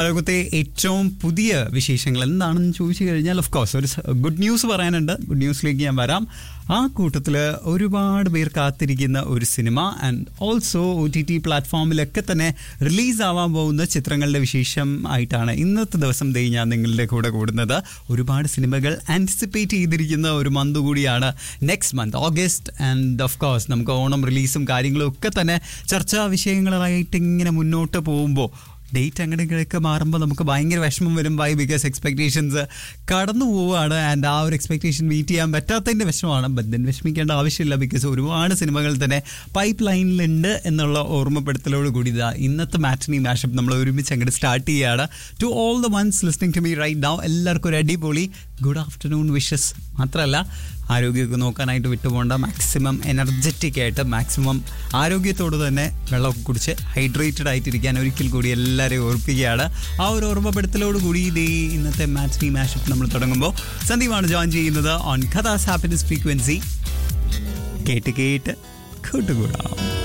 ലോകത്തെ ഏറ്റവും പുതിയ വിശേഷങ്ങൾ എന്താണെന്ന് ചോദിച്ചു കഴിഞ്ഞാൽ ഓഫ് കോഴ്സ് ഒരു ഗുഡ് ന്യൂസ് പറയാനുണ്ട് ഗുഡ് ന്യൂസിലേക്ക് ഞാൻ വരാം ആ കൂട്ടത്തിൽ ഒരുപാട് പേർ കാത്തിരിക്കുന്ന ഒരു cinema and also O T T പ്ലാറ്റ്ഫോമിലൊക്കെ തന്നെ റിലീസ് ആവാൻ പോകുന്ന ചിത്രങ്ങളുടെ വിശേഷം ആയിട്ടാണ് ഇന്നത്തെ ദിവസം ദേ ഞാൻ നിങ്ങളുടെ കൂടെ കൂടുന്നത് ഒരുപാട് സിനിമകൾ ആൻറ്റിസിപ്പേറ്റ് ചെയ്തിരിക്കുന്ന ഒരു മന്ത് കൂടിയാണ് next month August and of course നമുക്ക് ഓണം റിലീസും കാര്യങ്ങളും ഒക്കെ തന്നെ ചർച്ചാ വിഷയങ്ങളായിട്ട് ഇങ്ങനെ മുന്നോട്ട് പോകുമ്പോൾ ഡേറ്റ് അങ്ങനെ ഇങ്ങനെയൊക്കെ മാറുമ്പോൾ നമുക്ക് ഭയങ്കര വിഷമം വരും ബൈ ബിക്കോസ് എക്സ്പെക്ടേഷൻസ് കടന്നു പോവുകയാണ് ആൻഡ് ആ ഒരു എക്സ്പെക്ടേഷൻ മീറ്റ് ചെയ്യാൻ പറ്റാത്തതിൻ്റെ വിഷമമാണ് ബട്ട് ദെൻ വിഷമിക്കേണ്ട ആവശ്യമില്ല ബിക്കോസ് ഒരുപാട് സിനിമകൾ തന്നെ പൈപ്പ് ലൈനിലുണ്ട് എന്നുള്ള ഓർമ്മപ്പെടുത്തലോട് കൂടി ഇതാ ഇന്നത്തെ മാറ്റിനി മാഷപ്പ് നമ്മൾ ഒരുമിച്ച് അങ്ങോട്ട് സ്റ്റാർട്ട് ചെയ്യുകയാണ് to all the ones listening to me right now എല്ലാവർക്കും ഒരു അടിപൊളി ഗുഡ് ആഫ്റ്റർനൂൺ വിഷസ് മാത്രമല്ല ആരോഗ്യമൊക്കെ നോക്കാനായിട്ട് വിട്ടുപോകേണ്ട മാക്സിമം എനർജറ്റിക് ആയിട്ട് മാക്സിമം ആരോഗ്യത്തോട് തന്നെ വെള്ളമൊക്കെ കുടിച്ച് ഹൈഡ്രേറ്റഡ് ആയിട്ടിരിക്കാൻ ഒരിക്കൽ കൂടി എല്ലാവരെയും ഓർപ്പിക്കുകയാണ് ആ ഒരു ഓർമ്മപ്പെടുത്തലോട് കൂടി ഇതേ ഇന്നത്തെ മാച്ച് മാഷപ്പ് നമ്മൾ തുടങ്ങുമ്പോൾ സന്ദീപാണ് ജോയിൻ ചെയ്യുന്നത് ഓൺ കഥാസ് ഹാപ്പിനെസ് ഫ്രീക്വൻസി കേട്ട് കേട്ട് കൂട്ടുകൂടാം